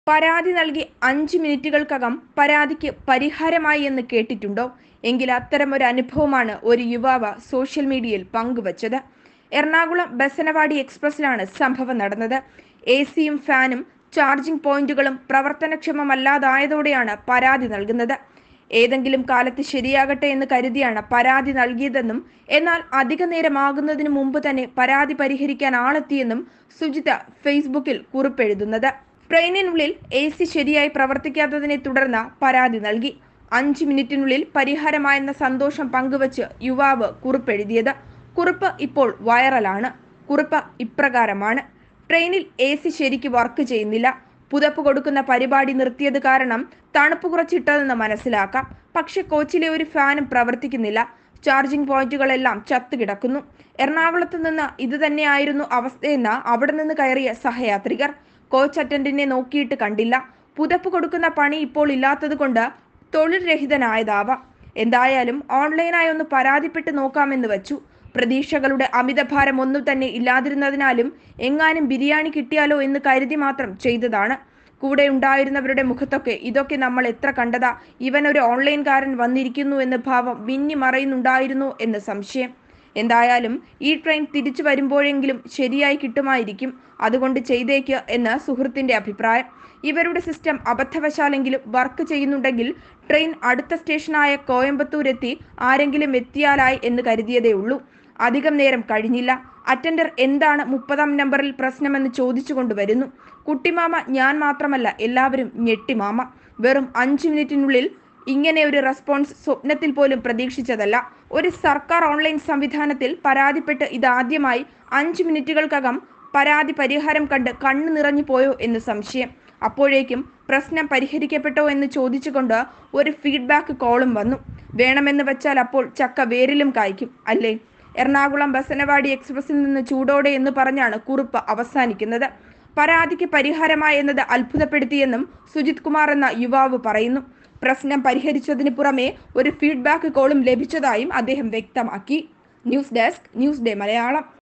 പരാതി നൽകി അഞ്ച് മിനിറ്റുകൾക്കകം പരാതിക്ക് പരിഹാരമായി എന്ന് കേട്ടിട്ടുണ്ടോ എങ്കിൽ അത്തരമൊരു അനുഭവമാണ് ഒരു യുവാവ് സോഷ്യൽ മീഡിയയിൽ പങ്കുവച്ചത് എറണാകുളം ബസനവാടി എക്സ്പ്രസിലാണ് സംഭവം നടന്നത് എ സിയും ഫാനും ചാർജിംഗ് പോയിന്റുകളും പ്രവർത്തനക്ഷമമല്ലാതായതോടെയാണ് പരാതി നൽകുന്നത് ഏതെങ്കിലും കാലത്ത് ശരിയാകട്ടെ എന്ന് കരുതിയാണ് പരാതി നൽകിയതെന്നും എന്നാൽ അധിക നേരമാകുന്നതിന് മുമ്പ് തന്നെ പരാതി പരിഹരിക്കാൻ ആളെത്തിയെന്നും സുജിത ഫേസ്ബുക്കിൽ കുറിപ്പെഴുതുന്നത് ട്രെയിനിനുള്ളിൽ എ സി ശരിയായി പ്രവർത്തിക്കാത്തതിനെ തുടർന്ന് പരാതി നൽകി അഞ്ച് മിനിറ്റിനുള്ളിൽ പരിഹാരമായെന്ന സന്തോഷം പങ്കുവച്ച് യുവാവ് കുറിപ്പെഴുതിയത് കുറിപ്പ് ഇപ്പോൾ വൈറലാണ് കുറിപ്പ് ഇപ്രകാരമാണ് ട്രെയിനിൽ എ സി ശരിക്ക് വർക്ക് ചെയ്യുന്നില്ല പുതപ്പ് കൊടുക്കുന്ന പരിപാടി നിർത്തിയത് കാരണം തണുപ്പ് കുറച്ചിട്ടതെന്ന് മനസ്സിലാക്കാം പക്ഷെ കോച്ചിലെ ഒരു ഫാനും പ്രവർത്തിക്കുന്നില്ല ചാർജിംഗ് പോയിന്റുകളെല്ലാം ചത്തുകിടക്കുന്നു എറണാകുളത്ത് നിന്ന് ഇത് തന്നെയായിരുന്നു അവസ്ഥയെന്ന് അവിടെ നിന്ന് കയറിയ സഹയാത്രികർ കോച്ച് അറ്റൻഡിനെ നോക്കിയിട്ട് കണ്ടില്ല പുതപ്പ് കൊടുക്കുന്ന പണി ഇപ്പോൾ ഇല്ലാത്തത് കൊണ്ട് തൊഴിൽ രഹിതനായതാവാം എന്തായാലും ഓൺലൈനായി ഒന്ന് പരാതിപ്പെട്ട് നോക്കാമെന്ന് വച്ചു പ്രതീക്ഷകളുടെ അമിതഭാരം ഒന്നും തന്നെ ഇല്ലാതിരുന്നതിനാലും എങ്ങാനും ബിരിയാണി കിട്ടിയാലോ എന്ന് കരുതി മാത്രം ചെയ്തതാണ് കൂടെ ഉണ്ടായിരുന്നവരുടെ മുഖത്തൊക്കെ ഇതൊക്കെ നമ്മൾ എത്ര കണ്ടതാ ഇവൻ ഒരു ഓൺലൈൻകാരൻ വന്നിരിക്കുന്നു എന്ന ഭാവം മിന്നി മറയുന്നുണ്ടായിരുന്നു എന്ന് സംശയം എന്തായാലും ഈ ട്രെയിൻ തിരിച്ചു വരുമ്പോഴെങ്കിലും ശരിയായി കിട്ടുമായിരിക്കും അതുകൊണ്ട് ചെയ്തേക്ക് എന്ന് സുഹൃത്തിന്റെ അഭിപ്രായം ഇവരുടെ സിസ്റ്റം അബദ്ധവശാലെങ്കിലും വർക്ക് ചെയ്യുന്നുണ്ടെങ്കിൽ ട്രെയിൻ അടുത്ത സ്റ്റേഷനായ കോയമ്പത്തൂരെത്തി ആരെങ്കിലും എത്തിയാലായി എന്ന് കരുതിയതേ ഉള്ളൂ അധികം നേരം കഴിഞ്ഞില്ല അറ്റൻഡർ എന്താണ് മുപ്പതാം നമ്പറിൽ പ്രശ്നമെന്ന് ചോദിച്ചുകൊണ്ട് വരുന്നു കുട്ടിമാമ ഞാൻ മാത്രമല്ല എല്ലാവരും ഞെട്ടിമാമ വെറും അഞ്ചു മിനിറ്റിനുള്ളിൽ ഇങ്ങനെ ഒരു റെസ്പോൺസ് സ്വപ്നത്തിൽ പോലും പ്രതീക്ഷിച്ചതല്ല ഒരു സർക്കാർ ഓൺലൈൻ സംവിധാനത്തിൽ പരാതിപ്പെട്ട് ഇതാദ്യമായി അഞ്ച് മിനിറ്റുകൾക്കകം പരാതി പരിഹാരം കണ്ട് കണ്ണു നിറഞ്ഞു പോയോ എന്ന് സംശയം അപ്പോഴേക്കും പ്രശ്നം പരിഹരിക്കപ്പെട്ടോ എന്ന് ചോദിച്ചുകൊണ്ട് ഒരു ഫീഡ്ബാക്ക് കോളും വന്നു വേണമെന്ന് വെച്ചാൽ അപ്പോൾ ചക്ക വേരിലും കായ്ക്കും അല്ലേ എറണാകുളം ബസനവാടി എക്സ്പ്രസിൽ നിന്ന് ചൂടോടെ എന്ന് പറഞ്ഞാണ് കുറിപ്പ് അവസാനിക്കുന്നത് പരാതിക്ക് പരിഹാരമായി എന്നത് അത്ഭുതപ്പെടുത്തിയെന്നും സുജിത് കുമാർ എന്ന യുവാവ് പറയുന്നു പ്രശ്നം പരിഹരിച്ചതിന് പുറമെ ഒരു ഫീഡ്ബാക്ക് കോളും ലഭിച്ചതായും അദ്ദേഹം വ്യക്തമാക്കി news desk news day Malayalam